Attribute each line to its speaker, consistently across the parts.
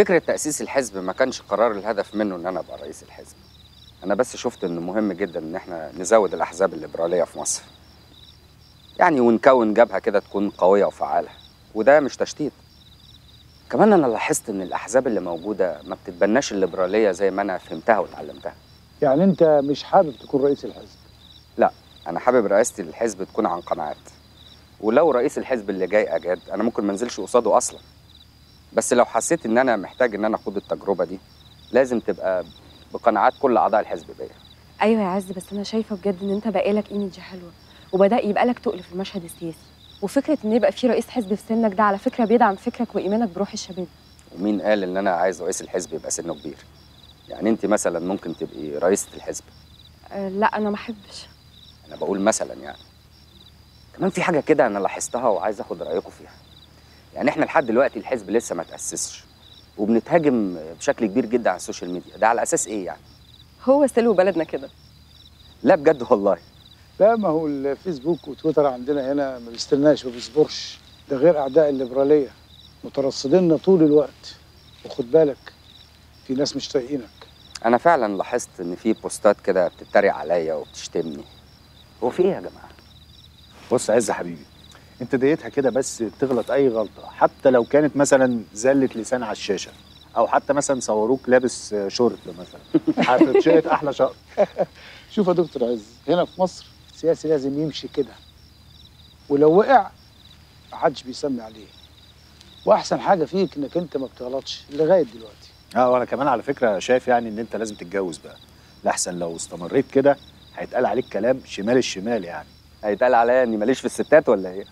Speaker 1: فكره تاسيس الحزب ما كانش قرار الهدف منه ان انا ابقى رئيس الحزب انا بس شفت انه مهم جدا ان احنا نزود الاحزاب الليبراليه في مصر يعني ونكون جبهه كده تكون قويه وفعاله وده مش تشتيت كمان انا لاحظت ان الاحزاب اللي موجوده ما بتتبناش الليبراليه زي ما انا فهمتها وتعلمتها
Speaker 2: يعني انت مش حابب تكون رئيس الحزب
Speaker 1: لا انا حابب رئاستي للحزب تكون عن قناعات ولو رئيس الحزب اللي جاي اجاد انا ممكن ما انزلش قصاده اصلا بس لو حسيت ان انا محتاج ان انا اخوض التجربه دي لازم تبقى بقناعات كل اعضاء الحزب بيا
Speaker 3: ايوه يا عز بس انا شايفه بجد ان انت بقالك ايمج حلوه وبدا يبقى لك تقل في المشهد السياسي وفكره ان يبقى في رئيس حزب في سنك ده على فكره بيدعم فكرك وايمانك بروح الشباب
Speaker 1: ومين قال ان انا عايز رئيس الحزب يبقى سنه كبير يعني انت مثلا ممكن تبقي رئيسه الحزب
Speaker 3: أه لا انا ما احبش
Speaker 1: انا بقول مثلا يعني كمان في حاجه كده انا لاحظتها وعايز اخد رايكم فيها يعني احنا لحد دلوقتي الحزب لسه ما تاسسش وبنتهاجم بشكل كبير جدا على السوشيال ميديا ده على اساس ايه يعني
Speaker 3: هو سلو بلدنا كده
Speaker 1: لا بجد والله
Speaker 2: لا ما هو الفيسبوك وتويتر عندنا هنا ما بيستناش ما بيصبرش ده غير اعداء الليبراليه مترصديننا طول الوقت وخد بالك في ناس مش طايقينك
Speaker 1: انا فعلا لاحظت ان في بوستات كده بتتريق عليا وبتشتمني هو في ايه يا جماعه
Speaker 4: بص يا عز يا حبيبي انت ديتها كده بس تغلط اي غلطه حتى لو كانت مثلا زله لسان على الشاشه او حتى مثلا صوروك لابس شورت مثلا هتتشقط احلى شقط
Speaker 2: شوف يا دكتور عز هنا في مصر السياسي لازم يمشي كده ولو وقع محدش بيسمي عليه واحسن حاجه فيك انك انت ما بتغلطش لغايه دلوقتي
Speaker 4: اه وانا كمان على فكره شايف يعني ان انت لازم تتجوز بقى لاحسن لو استمريت كده هيتقال عليك كلام شمال الشمال يعني
Speaker 1: هيتقال عليا اني ماليش في الستات ولا ايه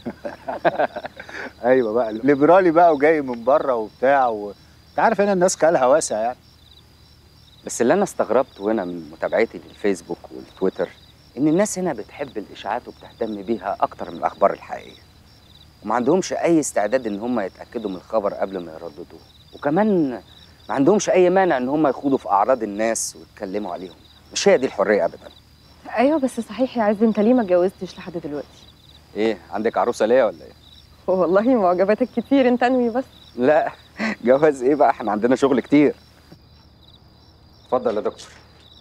Speaker 4: ايوه بقى ليبرالي بقى وجاي من بره وبتاع و... انت عارف هنا الناس كالها واسع يعني
Speaker 1: بس اللي انا استغربته هنا من متابعتي للفيسبوك والتويتر ان الناس هنا بتحب الاشاعات وبتهتم بيها اكتر من الاخبار الحقيقيه وما عندهمش اي استعداد ان هم يتاكدوا من الخبر قبل ما يرددوه وكمان ما عندهمش اي مانع ان هم يخوضوا في اعراض الناس ويتكلموا عليهم مش هي دي الحريه ابدا
Speaker 3: ايوه بس صحيح يا عز انت ليه ما اتجوزتش لحد دلوقتي
Speaker 1: ايه عندك عروسه ليا ولا ايه
Speaker 3: والله معجباتك كتير انت انوي بس
Speaker 1: لا جواز ايه بقى احنا عندنا شغل كتير اتفضل يا دكتور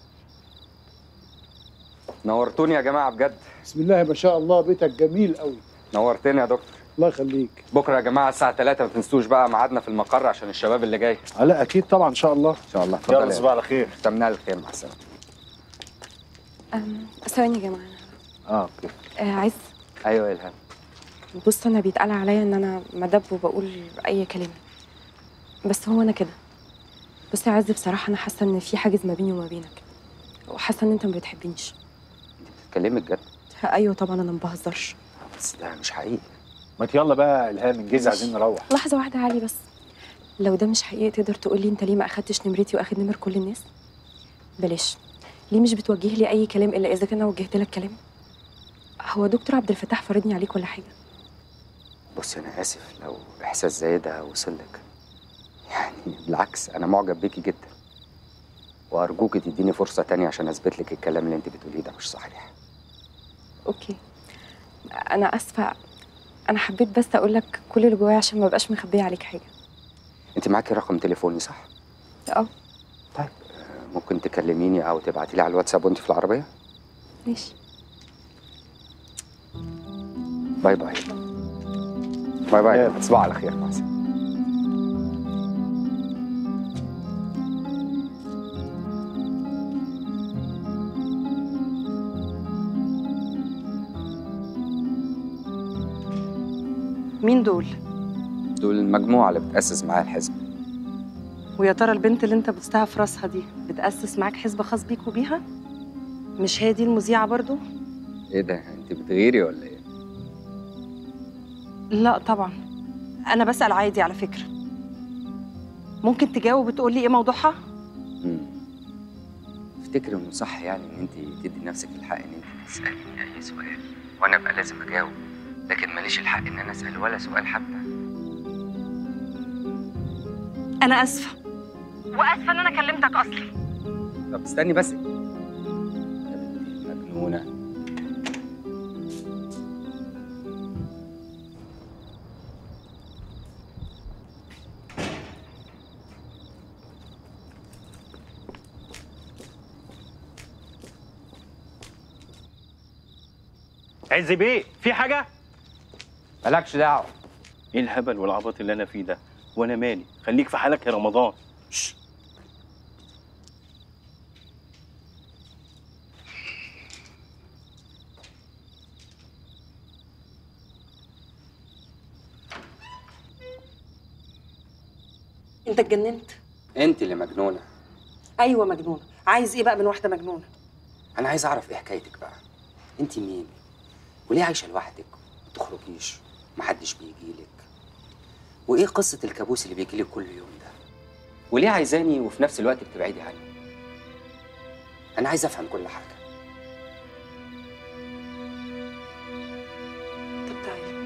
Speaker 1: نورتوني يا جماعه بجد
Speaker 2: بسم الله ما شاء الله بيتك جميل قوي
Speaker 1: نورتني يا دكتور
Speaker 2: الله يخليك
Speaker 1: بكره يا جماعه الساعه 3 ما تنسوش بقى ميعادنا في المقر عشان الشباب اللي جاي
Speaker 4: آه لا اكيد طبعا ان شاء الله
Speaker 1: ان شاء الله
Speaker 4: يلا تصبح على خير
Speaker 1: تمنى الخير مع السلامه
Speaker 3: أم، ثواني يا جماعه
Speaker 4: اه اوكي
Speaker 3: آه عز
Speaker 1: ايوه يا الهام
Speaker 3: بص انا بيتقال عليا ان انا مدب وبقول اي كلام بس هو انا كده بص يا عز بصراحه انا حاسه ان في حاجز ما بيني وما بينك وحاسه ان انت ما بتحبنيش
Speaker 1: انت بتتكلمي بجد
Speaker 3: ايوه طبعا انا ما بهزرش
Speaker 1: بس ده مش حقيقي
Speaker 4: ما يلا بقى الهام انجزي عايزين نروح
Speaker 3: لحظه واحده علي بس لو ده مش حقيقي تقدر تقول لي انت ليه ما اخدتش نمرتي واخد نمر كل الناس بلاش ليه مش بتوجه لي اي كلام الا اذا كان انا وجهت لك كلام هو دكتور عبد الفتاح فرضني عليك ولا حاجه
Speaker 1: بصي انا اسف لو احساس زي ده وصل لك يعني بالعكس انا معجب بيكي جدا وارجوكي تديني فرصه تانية عشان اثبت لك الكلام اللي انت بتقوليه ده مش صحيح
Speaker 3: اوكي انا اسفه انا حبيت بس اقول لك كل اللي جوايا عشان ما بقاش مخبيه عليك حاجه
Speaker 1: انت معاكي رقم تليفوني صح
Speaker 3: اه
Speaker 1: طيب آه، ممكن تكلميني او تبعتي لي على الواتساب وانت في العربيه
Speaker 3: ماشي
Speaker 1: باي باي باي باي
Speaker 4: يلا.
Speaker 1: تصبحوا على خير مع السلامه
Speaker 5: مين دول؟
Speaker 1: دول المجموعه اللي بتاسس معايا الحزب
Speaker 5: ويا ترى البنت اللي انت بوستها في راسها دي بتأسس معاك حزب خاص بيك وبيها؟ مش هي دي المذيعة برضو؟
Speaker 1: ايه ده انت بتغيري ولا ايه
Speaker 5: لا طبعا أنا بسأل عادي على فكرة ممكن تجاوب وتقول لي إيه موضوعها؟
Speaker 1: مم. تفتكر انه صح يعني ان انت تدي نفسك الحق ان انت تساليني اي سؤال وانا ابقى لازم اجاوب لكن ماليش الحق ان انا اسال ولا سؤال حتى
Speaker 5: أنا آسفة وآسفة إن أنا كلمتك أصلا
Speaker 1: طب استني بس يا بنتي مجنونه
Speaker 6: عز بيه في حاجه
Speaker 1: مالكش دعوه
Speaker 6: ايه الهبل والعبط اللي انا فيه ده وانا مالي خليك في حالك يا رمضان شش.
Speaker 5: انت اتجننت
Speaker 1: انت اللي مجنونه
Speaker 5: ايوه مجنونه عايز ايه بقى من واحده مجنونه
Speaker 1: انا عايز اعرف ايه حكايتك بقى انت مين وليه عايشه لوحدك ما تخرجيش محدش بيجيلك وايه قصه الكابوس اللي بيجيلك كل يوم ده وليه عايزاني وفي نفس الوقت بتبعدي عني انا عايز افهم كل حاجه
Speaker 5: طب تعالى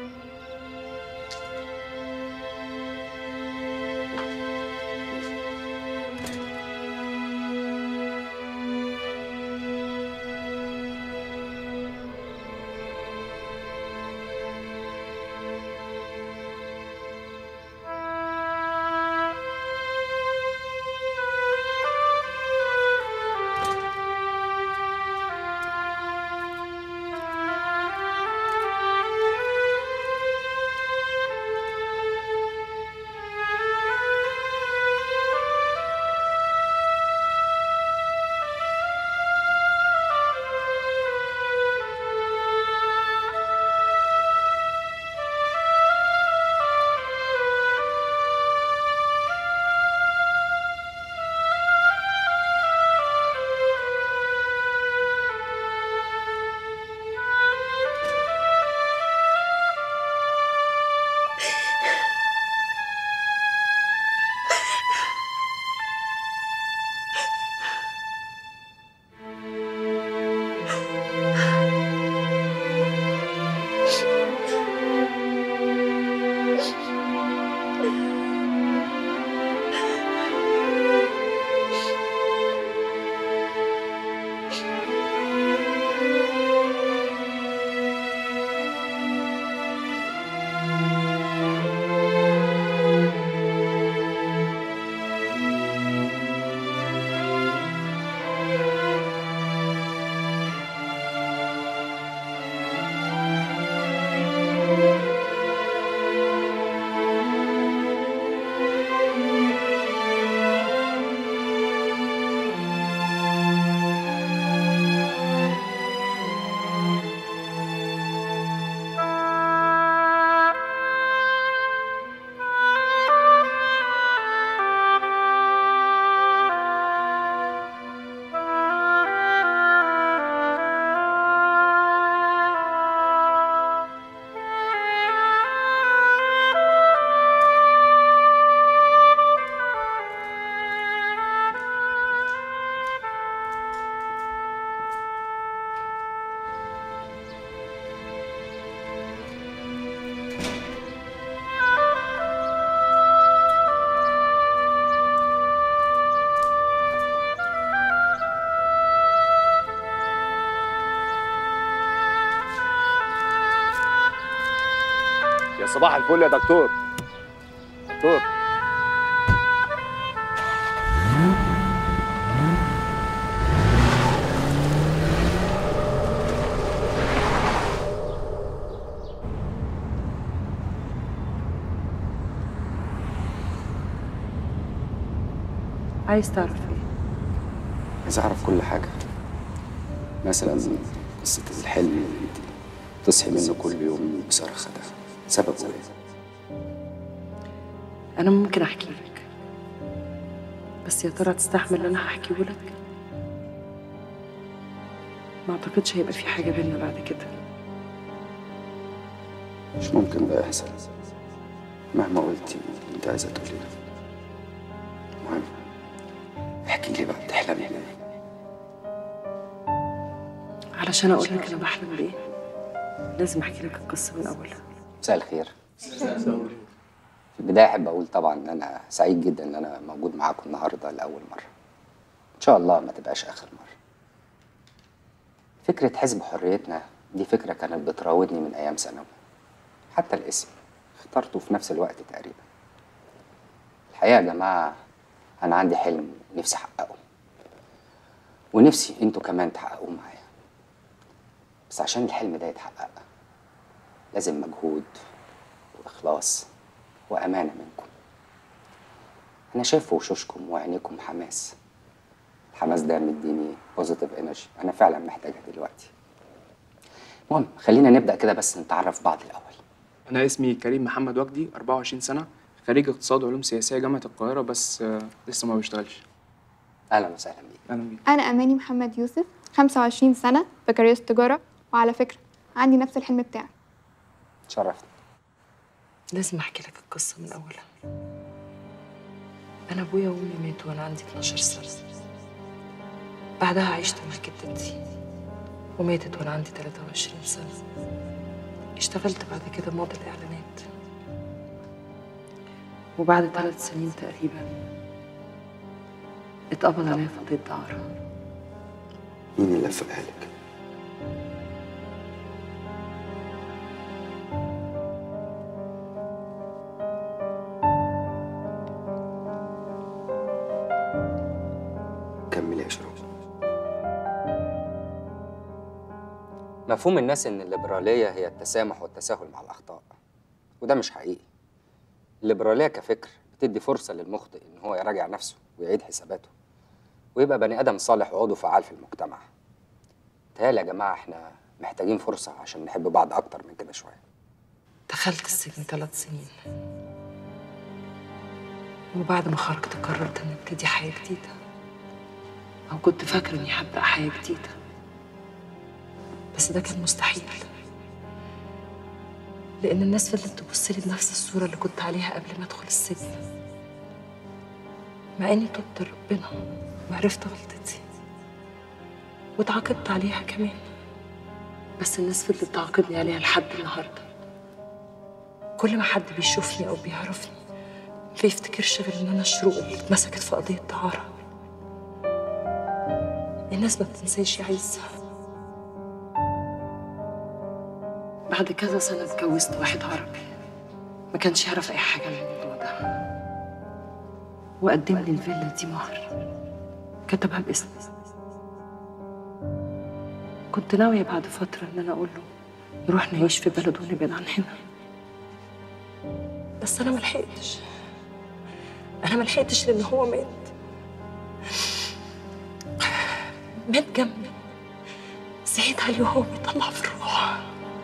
Speaker 4: يا صباح الفل يا دكتور دكتور
Speaker 5: عايز تعرف ايه
Speaker 1: عايز اعرف كل حاجه مثلا قصه الحلم اللي انت تصحي منه كل يوم بصرخه ده سببه ايه
Speaker 5: انا ممكن احكي لك بس يا ترى تستحمل اللي انا هحكيه لك ما اعتقدش هيبقى في حاجه بينا بعد كده
Speaker 1: مش ممكن ده يحصل مهما قلتي اللي انت عايزه تقوليه المهم احكي لي بقى بتحلمي بايه
Speaker 5: علشان اقول لك انا بحلم بايه لازم احكي لك القصه من اولها
Speaker 1: مساء الخير في البداية أحب أقول طبعا إن أنا سعيد جدا إن أنا موجود معاكم النهاردة لأول مرة إن شاء الله ما تبقاش آخر مرة فكرة حزب حريتنا دي فكرة كانت بتراودني من أيام ثانوي حتى الاسم اخترته في نفس الوقت تقريبا الحقيقة يا جماعة أنا عندي حلم نفسي أحققه ونفسي أنتوا كمان تحققوه معايا بس عشان الحلم ده يتحقق لازم مجهود وإخلاص وأمانة منكم أنا شايف في وشوشكم وعينيكم حماس الحماس ده مديني بوزيتيف انرجي أنا فعلا محتاجها دلوقتي المهم خلينا نبدأ كده بس نتعرف بعض الأول
Speaker 7: أنا اسمي كريم محمد وجدي 24 سنة خريج اقتصاد وعلوم سياسية جامعة القاهرة بس آه، لسه ما بشتغلش
Speaker 1: أهلا وسهلا بيك
Speaker 7: أهلا بيك
Speaker 8: أنا أماني محمد يوسف 25 سنة بكالوريوس تجارة وعلى فكرة عندي نفس الحلم بتاعك
Speaker 1: تشرفت
Speaker 5: لازم احكي لك القصه من اولها انا ابويا وامي ماتوا وانا عندي 12 سنه بعدها عشت مع جدتي وماتت وانا عندي 23 سنه اشتغلت بعد كده موديل اعلانات وبعد ثلاث سنين تقريبا اتقبض عليا في قضيه دعاره
Speaker 1: مين اللي لفقها لك؟ كمل يا شروق مفهوم الناس ان الليبراليه هي التسامح والتساهل مع الاخطاء وده مش حقيقي الليبراليه كفكر بتدي فرصه للمخطئ ان هو يراجع نفسه ويعيد حساباته ويبقى بني ادم صالح وعضو فعال في المجتمع تهيألي يا جماعه احنا محتاجين فرصه عشان نحب بعض اكتر من كده شويه
Speaker 5: دخلت السجن ثلاث سنين وبعد ما خرجت قررت اني ابتدي حياة جديدة أو كنت فاكرة إني هبدأ حياة جديدة بس ده كان مستحيل لأن الناس فضلت تبص لي بنفس الصورة اللي كنت عليها قبل ما أدخل السجن مع إني تبت ربنا وعرفت غلطتي واتعاقبت عليها كمان بس الناس فضلت تعاقبني عليها لحد النهارده كل ما حد بيشوفني او بيعرفني ما بيفتكرش غير ان انا الشروق اللي اتمسكت في قضيه دعاره الناس ما بتنساش يا عز بعد كذا سنه اتجوزت واحد عربي ما كانش يعرف اي حاجه عن الموضوع ده وقدم لي الفيلا دي مهر كتبها باسمي كنت ناويه بعد فتره ان انا اقول له نروح نعيش في بلد ونبعد عن هنا بس انا ملحقتش انا ملحقتش لان هو مات مات جنبي صحيت عليه وهو بيطلع في الروح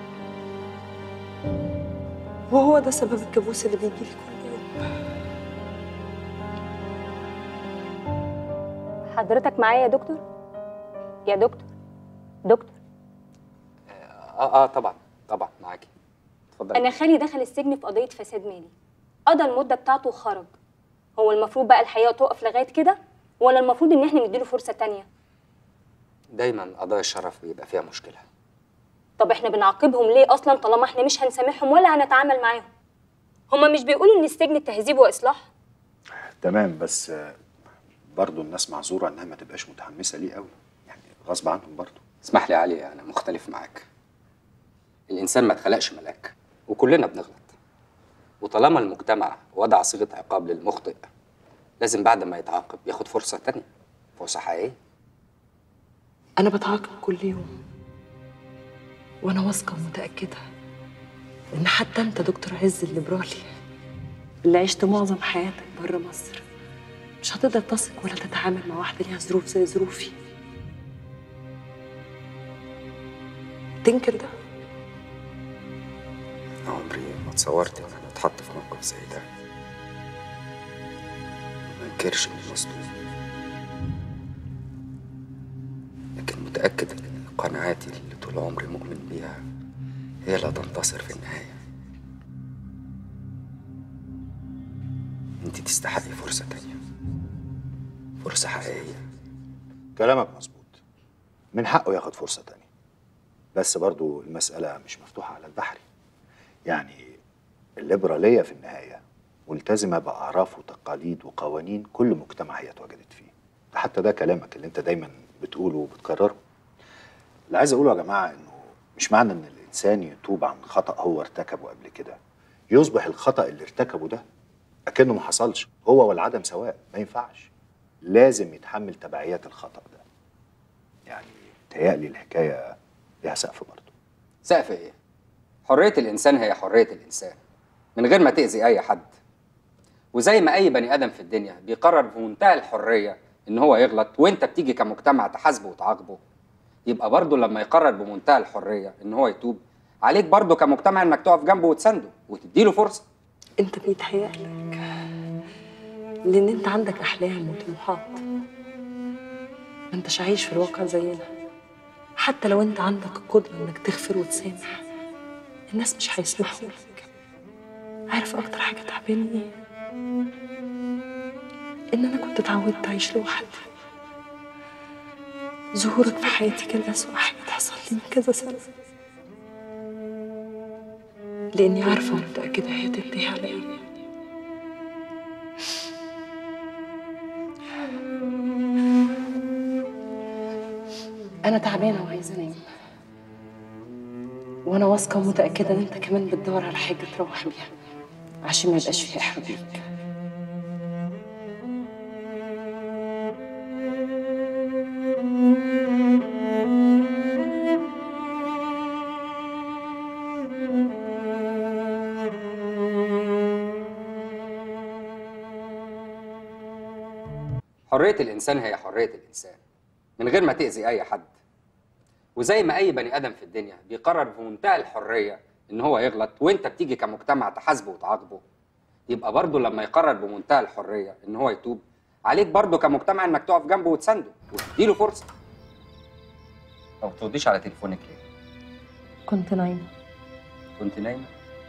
Speaker 5: وهو ده سبب الكابوس اللي بيجي لي كل يوم
Speaker 9: حضرتك معايا يا دكتور يا دكتور دكتور
Speaker 1: اه اه طبعا طبعا معاكي اتفضلي
Speaker 9: انا خالي دخل السجن في قضيه فساد مالي قضى المده بتاعته وخرج هو المفروض بقى الحياه تقف لغايه كده ولا المفروض ان احنا نديله فرصه تانية
Speaker 1: دايما قضايا الشرف بيبقى فيها مشكله
Speaker 9: طب احنا بنعاقبهم ليه اصلا طالما احنا مش هنسامحهم ولا هنتعامل معاهم هما مش بيقولوا ان السجن تهذيب واصلاح
Speaker 4: تمام بس آه، برضو الناس معذوره انها ما تبقاش متحمسه ليه قوي يعني غصب عنهم برضو
Speaker 1: اسمح لي يا علي انا مختلف معاك الانسان ما اتخلقش ملاك وكلنا بنغلط وطالما المجتمع وضع صيغه عقاب للمخطئ لازم بعد ما يتعاقب ياخد فرصه تانية فرصه حقيقيه
Speaker 5: انا بتعاقب كل يوم وانا واثقه ومتاكده ان حتى انت دكتور عز الليبرالي اللي عشت معظم حياتك بره مصر مش هتقدر تثق ولا تتعامل مع واحده ليها ظروف زي ظروفي تنكر ده
Speaker 1: عمري ما تصورت ان انا اتحط في موقف زي ده ما انكرش اني مصدوم لكن متاكد ان قناعاتي اللي طول عمري مؤمن بيها هي اللي هتنتصر في النهايه انت تستحقي فرصه تانية فرصه حقيقيه
Speaker 4: كلامك مظبوط من حقه ياخد فرصه تانية بس برضو المساله مش مفتوحه على البحر يعني الليبراليه في النهايه ملتزمه باعراف وتقاليد وقوانين كل مجتمع هي اتوجدت فيه ده حتى ده كلامك اللي انت دايما بتقوله وبتكرره اللي عايز اقوله يا جماعه انه مش معنى ان الانسان يتوب عن خطا هو ارتكبه قبل كده يصبح الخطا اللي ارتكبه ده اكنه ما حصلش هو والعدم سواء ما ينفعش لازم يتحمل تبعيات الخطا ده يعني تهيألي الحكايه ليها سقف برضه
Speaker 1: سقف ايه حريه الانسان هي حريه الانسان من غير ما تاذي اي حد وزي ما اي بني ادم في الدنيا بيقرر بمنتهى الحريه ان هو يغلط وانت بتيجي كمجتمع تحاسبه وتعاقبه يبقى برضه لما يقرر بمنتهى الحريه ان هو يتوب عليك برضه كمجتمع انك تقف جنبه وتسنده وتديله فرصه
Speaker 5: انت بيتهيألك لان انت عندك احلام وطموحات ما انتش عايش في الواقع زينا حتى لو انت عندك القدرة انك تغفر وتسامح الناس مش هيسمحوا لك عارف اكتر حاجة تعباني ايه ان انا كنت اتعودت اعيش لوحدي ظهورك في حياتي كان اسوأ حاجة تحصل لي من كذا سنة لاني عارفة ومتأكدة هي تنتهي على ايه أنا تعبانة وعايزة أنام وأنا واثقة ومتأكدة إن أنت كمان بتدور على حاجة تروح بيها عشان ما يبقاش فيها إحراج ليك
Speaker 1: حريه الانسان هي حريه الانسان من غير ما تاذي اي حد وزي ما اي بني ادم في الدنيا بيقرر بمنتهى الحريه ان هو يغلط وانت بتيجي كمجتمع تحاسبه وتعاقبه يبقى برضه لما يقرر بمنتهى الحريه ان هو يتوب عليك برضه كمجتمع انك تقف جنبه وتسنده وتديله فرصه ما بترديش على تليفونك ليه
Speaker 5: كنت نايمة
Speaker 1: كنت نايمه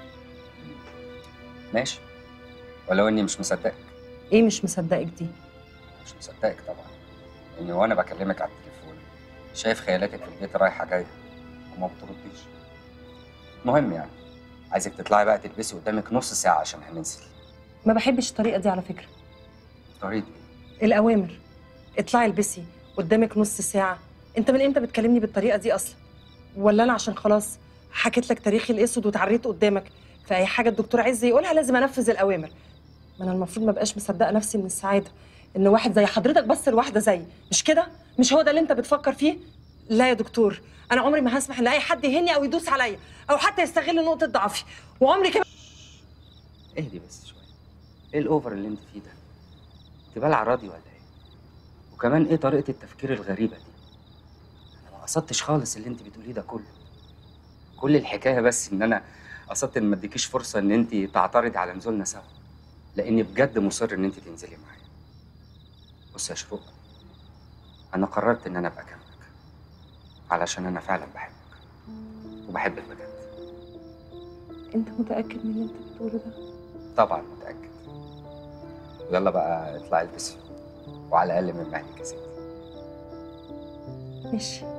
Speaker 1: ماشي ولو اني مش مصدقك
Speaker 5: إيه مش مصدقك دي؟
Speaker 1: مش مصدقك طبعا اني وانا بكلمك على التليفون شايف خيالاتك في البيت رايحه جايه وما بترديش مهم يعني عايزك تطلعي بقى تلبسي قدامك نص ساعه عشان هننزل
Speaker 5: ما بحبش الطريقة دي على فكرة
Speaker 1: طريقه ايه
Speaker 5: الأوامر اطلعي البسي قدامك نص ساعة أنت من إمتى بتكلمني بالطريقة دي أصلا؟ ولا أنا عشان خلاص حكيت لك تاريخي الأسود وتعريت قدامك فأي حاجة الدكتور عز يقولها لازم أنفذ الأوامر ما أنا المفروض ما بقاش مصدقة نفسي من السعادة إن واحد زي حضرتك بس لواحدة زيي مش كده؟ مش هو ده اللي أنت بتفكر فيه؟ لا يا دكتور أنا عمري ما هسمح إن أي حد يهني أو يدوس عليا أو حتى يستغل نقطة ضعفي وعمري كمان
Speaker 1: اهدي بس شويه ايه الاوفر اللي انت فيه ده انت بالع راضي ولا ايه وكمان ايه طريقه التفكير الغريبه دي انا ما قصدتش خالص اللي انت بتقوليه ده كله كل الحكايه بس ان انا قصدت ان ما اديكيش فرصه ان انت تعترضي على نزولنا سوا لاني بجد مصر ان انت تنزلي معايا بص يا شروق انا قررت ان انا ابقى جنبك علشان انا فعلا بحبك وبحبك بجد
Speaker 5: أنت متأكد من اللي أنت بتقوله ده؟
Speaker 1: طبعا متاكد يلا بقى اطلعي البسي وعلى الاقل من مهلك يا ستي
Speaker 5: ماشي